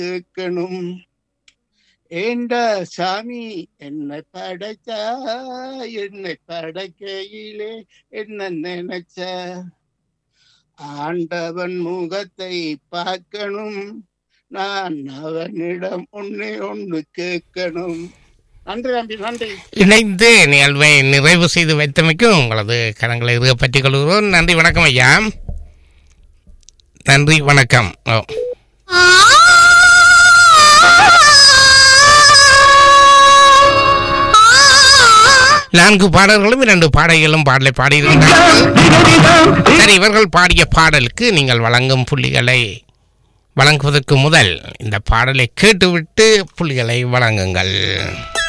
கேட்கணும் ஏண்டா சாமி என்னை படைச்சா என்னை படைக்கையிலே என்ன நினைச்ச ஆண்டவன் முகத்தை பார்க்கணும் நான் அவனிடம் ஒன்னே ஒன்று கேட்கணும் நன்றி தம்பி நன்றி இணைந்து நிகழ்வை நிறைவு செய்து வைத்தமைக்கு உங்களது கரங்களை இருக பற்றிக் கொள்கிறோம் நன்றி வணக்கம் ஐயா நன்றி வணக்கம் ஓ நான்கு பாடல்களும் இரண்டு பாடல்களும் பாடலை பாடியிருக்கின்றார்கள் சரி இவர்கள் பாடிய பாடலுக்கு நீங்கள் வழங்கும் புள்ளிகளை வழங்குவதற்கு முதல் இந்த பாடலை கேட்டுவிட்டு புள்ளிகளை வழங்குங்கள்